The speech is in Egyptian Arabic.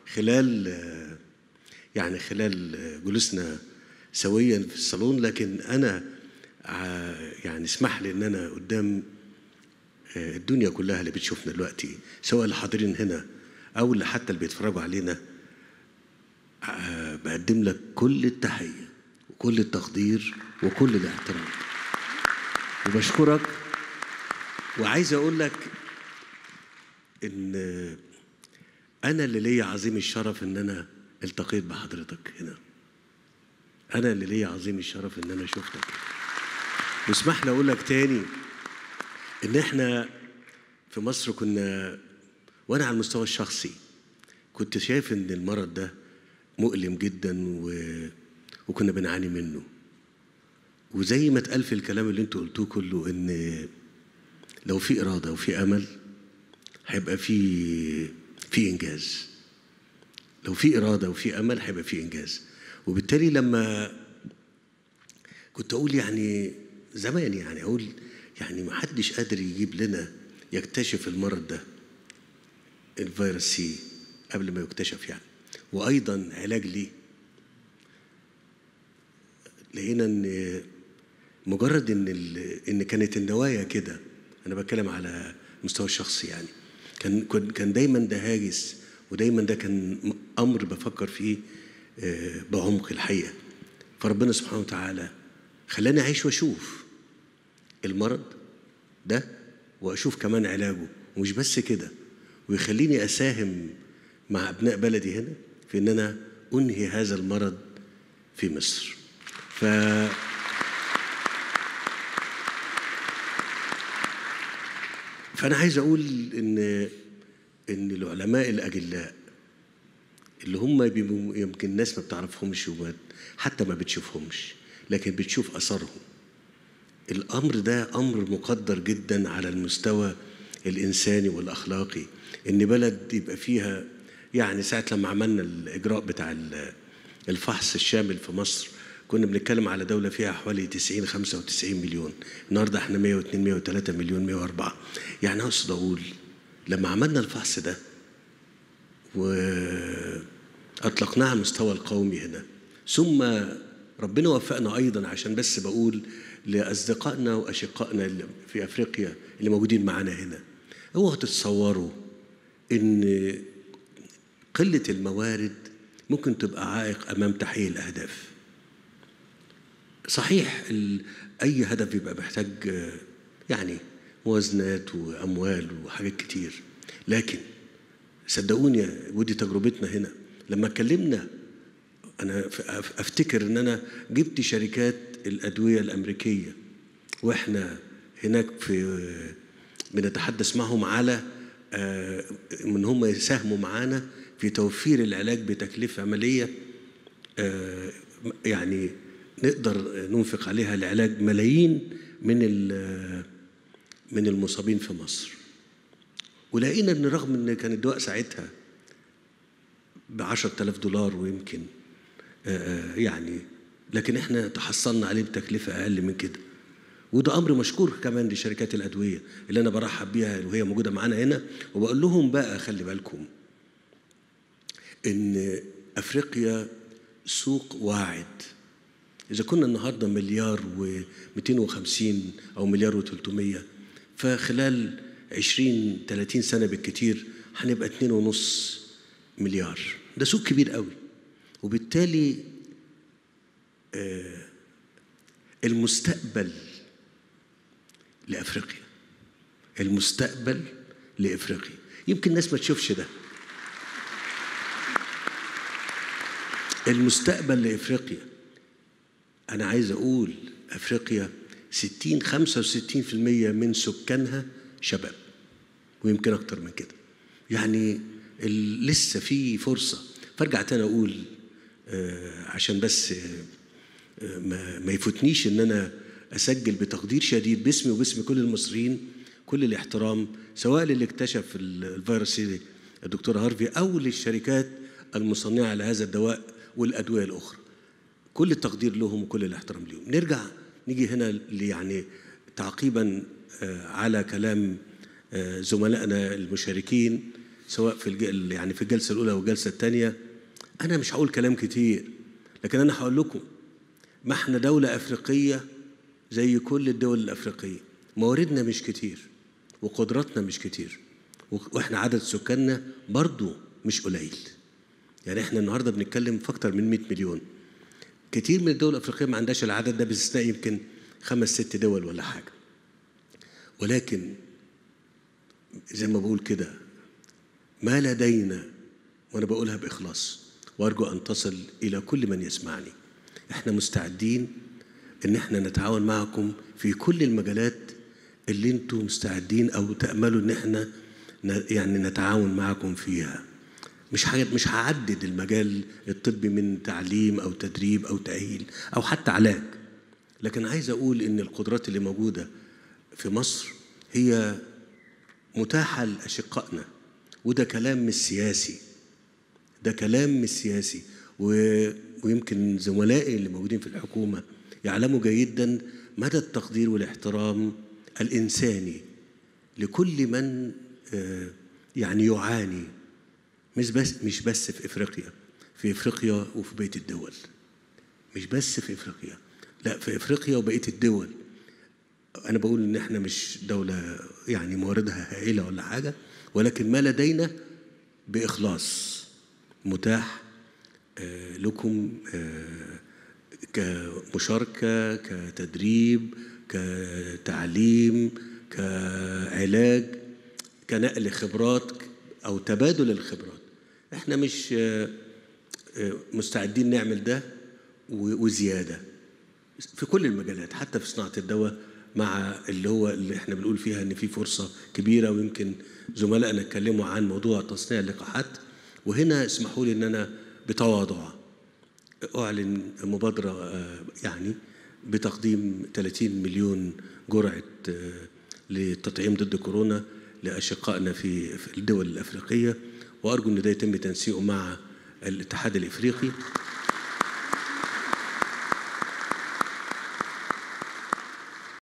خلال آه، يعني خلال آه، جلوسنا سويا في الصالون لكن انا ع- يعني اسمح لي ان انا قدام آه، الدنيا كلها اللي بتشوفنا دلوقتي سواء اللي حاضرين هنا او اللي حتى اللي بيتفرجوا علينا آه، بقدم لك كل التحيه وكل التقدير وكل الاحترام وبشكرك وعايز اقول لك ان انا اللي ليا عظيم الشرف ان انا التقيت بحضرتك هنا انا اللي ليا عظيم الشرف ان انا شفتك واسمح لي اقول لك تاني ان احنا في مصر كنا وانا على المستوى الشخصي كنت شايف ان المرض ده مؤلم جدا و... وكنا بنعاني منه وزي ما اتقال في الكلام اللي انتوا قلتوه كله ان لو في اراده وفي امل هيبقى في في انجاز لو في اراده وفي امل هيبقى في انجاز وبالتالي لما كنت اقول يعني زمان يعني اقول يعني ما حدش قادر يجيب لنا يكتشف المرض ده الفيروس سي قبل ما يكتشف يعني وايضا علاج ليه لقينا ان مجرد ان ال- ان كانت النوايا كده انا بتكلم على المستوى الشخصي يعني كان كان كان دايما ده هاجس ودايما ده كان امر بفكر فيه آه، بعمق الحقيقه فربنا سبحانه وتعالى خلاني اعيش واشوف المرض ده واشوف كمان علاجه ومش بس كده ويخليني اساهم مع ابناء بلدي هنا في ان انا انهي هذا المرض في مصر ف فانا عايز اقول ان ان العلماء الاجلاء اللي هم بيبقوا- يمكن الناس ما بتعرفهمش وما حتى ما بتشوفهمش لكن بتشوف اثرهم الامر ده امر مقدر جدا على المستوى الانساني والاخلاقي ان بلد يبقى فيها يعني ساعه لما عملنا الاجراء بتاع ال- الفحص الشامل في مصر كنا بنتكلم على دوله فيها حوالي 90 95 مليون النهارده احنا 102 103 مليون 104 يعني اقصد اقول لما عملنا الفحص ده وأطلقناها على المستوى القومي هنا ثم ربنا وفقنا أيضا عشان بس بقول لأصدقائنا وأشقائنا اللي في أفريقيا اللي موجودين معانا هنا اوعوا تتصوروا إن قلة الموارد ممكن تبقى عائق أمام تحقيق الأهداف صحيح ال- أي هدف بيبقى محتاج آه، يعني موازنات وأموال وحاجات كتير لكن صدقوني ودي تجربتنا هنا لما اتكلمنا انا ف- أف- افتكر ان انا جبت شركات الادويه الامريكيه واحنا هناك في بنتحدث معهم على آه، ان هم يساهموا معانا في توفير العلاج بتكلفه عمليه آه، يعني نقدر ننفق عليها لعلاج ملايين من ال- من المصابين في مصر ولقينا ان رغم ان كان الدواء ساعتها ب 10000 دولار ويمكن آه، آه، يعني لكن احنا تحصلنا عليه بتكلفه اقل من كده وده امر مشكور كمان لشركات الادويه اللي انا برحب بيها وهي موجوده معانا هنا وبقول لهم بقى خلي بالكم ان افريقيا سوق واعد إذا كنا النهارده مليار و250 أو مليار و300 فخلال 20 30 سنة بالكتير هنبقى 2.5 مليار ده سوق كبير قوي وبالتالي آه، المستقبل لأفريقيا المستقبل لأفريقيا يمكن الناس ما تشوفش ده المستقبل لأفريقيا أنا عايز أقول أفريقيا 60 65% من سكانها شباب ويمكن أكتر من كده يعني ال- لسه في فرصة فارجع تاني أقول آه، عشان بس آه، آه، ما, ما يفوتنيش إن أنا أسجل بتقدير شديد باسمي وباسم كل المصريين كل الاحترام سواء للي اكتشف ال- الفيروس الدكتور هارفي أو للشركات المصنعة لهذا الدواء والأدوية الأخرى كل التقدير لهم وكل الاحترام لهم نرجع نيجي هنا ل- يعني تعقيبا آه، على كلام آه، زملائنا المشاركين سواء في الج... يعني في الجلسه الاولى والجلسه الثانيه انا مش هقول كلام كتير لكن انا هقول لكم ما احنا دوله افريقيه زي كل الدول الافريقيه مواردنا مش كتير وقدراتنا مش كتير واحنا عدد سكاننا برضو مش قليل يعني احنا النهارده بنتكلم في اكتر من 100 مليون كتير من الدول الافريقيه ما عندهاش العدد ده باستثناء يمكن خمس ست دول ولا حاجه ولكن زي ما بقول كده ما لدينا وانا بقولها باخلاص وارجو ان تصل الى كل من يسمعني احنا مستعدين ان احنا نتعاون معكم في كل المجالات اللي انتم مستعدين او تاملوا ان احنا يعني نتعاون معكم فيها مش مش هعدد المجال الطبي من تعليم او تدريب او تاهيل او حتى علاج لكن عايز اقول ان القدرات اللي موجوده في مصر هي متاحه لاشقائنا وده كلام مش سياسي ده كلام مش سياسي و... ويمكن زملائي اللي موجودين في الحكومه يعلموا جيدا مدى التقدير والاحترام الانساني لكل من يعني يعاني مش بس مش بس في افريقيا في افريقيا وفي بقيه الدول مش بس في افريقيا لا في افريقيا وبقيه الدول انا بقول ان احنا مش دوله يعني مواردها هائله ولا حاجه ولكن ما لدينا باخلاص متاح لكم كمشاركه كتدريب كتعليم كعلاج كنقل خبرات او تبادل الخبرات احنا مش مستعدين نعمل ده وزياده في كل المجالات حتى في صناعه الدواء مع اللي هو اللي احنا بنقول فيها ان في فرصه كبيره ويمكن زملائنا اتكلموا عن موضوع تصنيع اللقاحات وهنا اسمحوا لي ان انا بتواضع اعلن مبادره يعني بتقديم 30 مليون جرعه للتطعيم ضد كورونا لاشقائنا في الدول الافريقيه وارجو ان ده يتم تنسيقه مع الاتحاد الافريقي